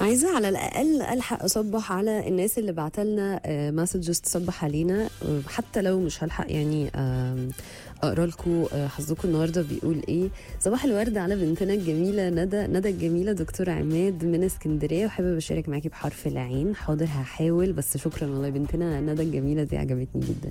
عايزة على الأقل ألحق أصبح على الناس اللي بعتلنا مسجز تصبح علينا آه، حتى لو مش هلحق يعني آم، أقرأ لكم حظكم النهاردة بيقول إيه صباح الورد على بنتنا الجميلة ندى ندى الجميلة دكتور عماد من اسكندرية وحابة أشارك معاكي بحرف العين حاضر هحاول بس شكرا والله بنتنا ندى الجميلة دي عجبتني جدا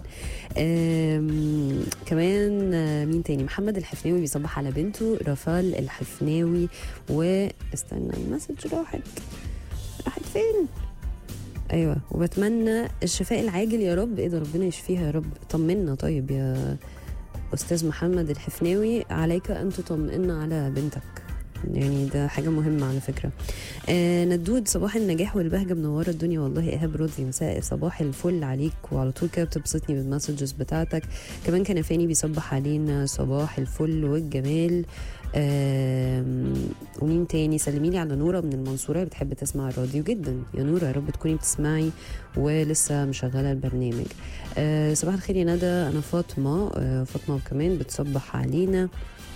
آم، كمان آه، مين تاني محمد الحفناوي بيصبح على بنته رفال الحفناوي واستنى المسج راحت راحت فين ايوه وبتمنى الشفاء العاجل يا رب ايه ده ربنا يشفيها يا رب طمنا طيب يا استاذ محمد الحفناوي عليك ان تطمئن على بنتك يعني ده حاجة مهمة على فكرة آه ندود صباح النجاح والبهجة منورة الدنيا والله إيهاب رودي مساء صباح الفل عليك وعلى طول كده بتبسطني بالمسجز بتاعتك كمان كان فاني بيصبح علينا صباح الفل والجمال آم، ومين تاني سلمي لي على نوره من المنصوره بتحب تسمع الراديو جدا يا نوره يا رب تكوني بتسمعي ولسه مشغله البرنامج آه صباح الخير يا ندى انا فاطمه آه فاطمه كمان بتصبح علينا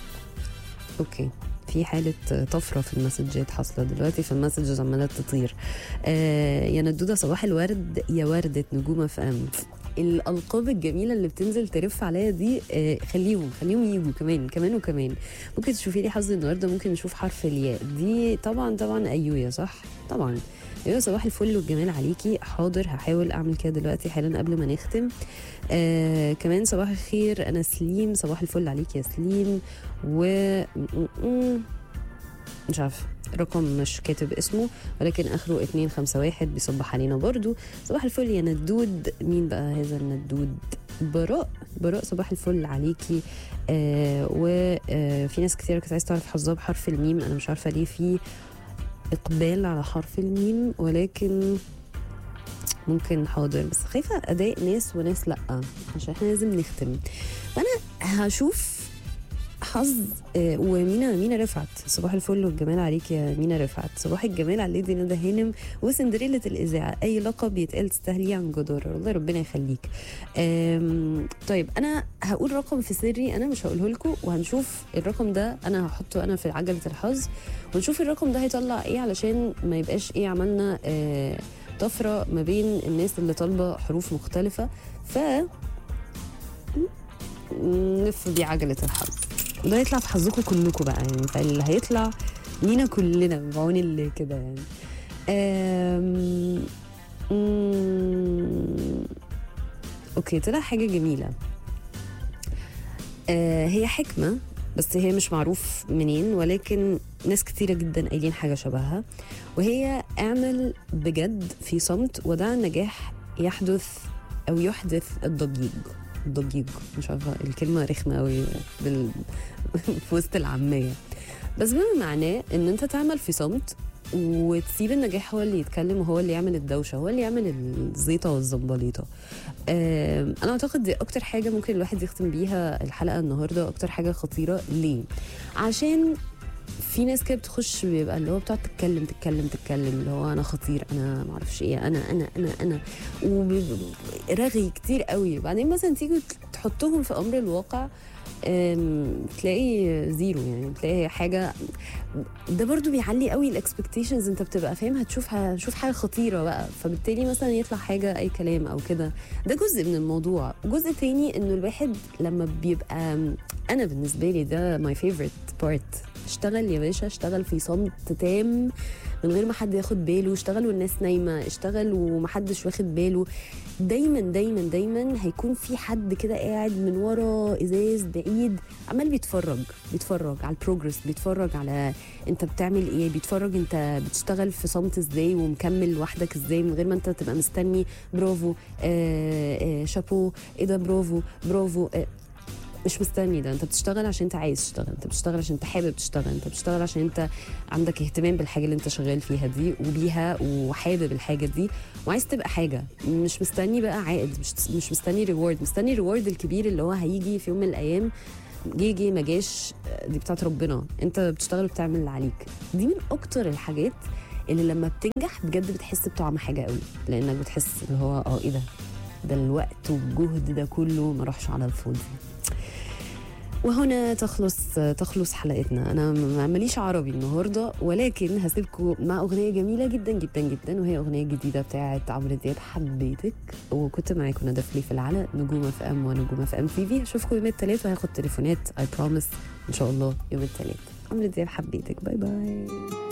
اوكي في حالة طفرة في المسجات حاصلة دلوقتي في المسجز عمالة تطير آه يا ندودة صباح الورد يا وردة نجومة في أم الألقاب الجميلة اللي بتنزل ترف عليا دي آه خليهم خليهم يجوا كمان كمان وكمان ممكن تشوفي لي حظ النهاردة ممكن نشوف حرف الياء دي طبعا طبعا أيويا صح طبعا ايوه صباح الفل والجمال عليكي حاضر هحاول اعمل كده دلوقتي حالا قبل ما نختم آه كمان صباح الخير انا سليم صباح الفل عليك يا سليم و م- م- مش عارفه رقم مش كاتب اسمه ولكن اخره 251 بيصبح علينا برضو صباح الفل يا ندود مين بقى هذا الندود براء براء صباح الفل عليكي آه وفي ناس كتير كانت عايزه تعرف حظها بحرف الميم انا مش عارفه ليه في اقبال على حرف الميم ولكن ممكن حاضر بس خايفه اداء ناس وناس لا عشان احنا لازم نختم فانا هشوف حظ آه، ومينا مينا رفعت صباح الفل والجمال عليك يا مينا رفعت صباح الجمال على ليدي ندى هانم وسندريلا الاذاعه اي لقب يتقال تستاهليه عن جداره والله ربنا يخليك آم، طيب انا هقول رقم في سري انا مش هقوله لكم وهنشوف الرقم ده انا هحطه انا في عجله الحظ ونشوف الرقم ده هيطلع ايه علشان ما يبقاش ايه عملنا آه طفره ما بين الناس اللي طالبه حروف مختلفه ف نلف بيه عجله الحظ وده هيطلع في حظكم كلكم بقى يعني فاللي هيطلع لينا كلنا بعون الله كده يعني أم... أم... اوكي طلع حاجه جميله آه هي حكمه بس هي مش معروف منين ولكن ناس كتيره جدا قايلين حاجه شبهها وهي اعمل بجد في صمت ودع النجاح يحدث او يحدث الضجيج الضجيج مش عارفه الكلمه رخمه قوي بال... في وسط العاميه بس بما معناه ان انت تعمل في صمت وتسيب النجاح هو اللي يتكلم وهو اللي يعمل الدوشه هو اللي يعمل الزيطه والزنبليطه آم، انا اعتقد دي اكتر حاجه ممكن الواحد يختم بيها الحلقه النهارده اكتر حاجه خطيره ليه عشان في ناس كده بتخش بيبقى اللي هو بتقعد تتكلم تتكلم تتكلم اللي هو انا خطير انا ما اعرفش ايه انا انا انا انا ورغي كتير قوي وبعدين مثلا تيجي تحطهم في امر الواقع أم، تلاقي زيرو يعني تلاقي حاجه ده برضو بيعلي قوي الاكسبكتيشنز انت بتبقى فاهم هتشوف هتشوف حاجه خطيره بقى فبالتالي مثلا يطلع حاجه اي كلام او كده ده جزء من الموضوع جزء تاني انه الواحد لما بيبقى انا بالنسبه لي ده ماي فيفورت بارت اشتغل يا باشا اشتغل في صمت تام من غير ما حد ياخد باله اشتغل والناس نايمه اشتغل ومحدش واخد باله دايما دايما دايما هيكون في حد كده قاعد من ورا ازاز بعيد عمال بيتفرج بيتفرج على البروجرس بيتفرج على انت بتعمل ايه بيتفرج انت بتشتغل في صمت ازاي ومكمل لوحدك ازاي من غير ما انت تبقى مستني برافو آه آه شابو ايه ده برافو برافو آه مش مستني ده انت بتشتغل عشان انت عايز تشتغل انت بتشتغل عشان انت حابب تشتغل انت بتشتغل عشان انت عندك اهتمام بالحاجه اللي انت شغال فيها دي وبيها وحابب الحاجه دي وعايز تبقى حاجه مش مستني بقى عائد مش مش مستني ريورد مستني الريورد الكبير اللي هو هيجي في يوم من الايام جه جه ما جاش دي بتاعت ربنا انت بتشتغل وبتعمل اللي عليك دي من اكتر الحاجات اللي لما بتنجح بجد بتحس بطعم حاجه قوي لانك بتحس اللي هو اه ايه ده ده الوقت والجهد ده كله ما راحش على الفاضي وهنا تخلص تخلص حلقتنا انا ما- ماليش عربي النهارده ولكن هسيبكم مع اغنيه جميله جدا جدا جدا وهي اغنيه جديده بتاعت عمرو دياب حبيتك وكنت معاكم ندى فليف العلا نجوم اف ام ونجوم اف ام تي في هشوفكم يوم الثلاث وهاخد تليفونات اي بروميس ان شاء الله يوم الثلاث عمرو دياب حبيتك باي باي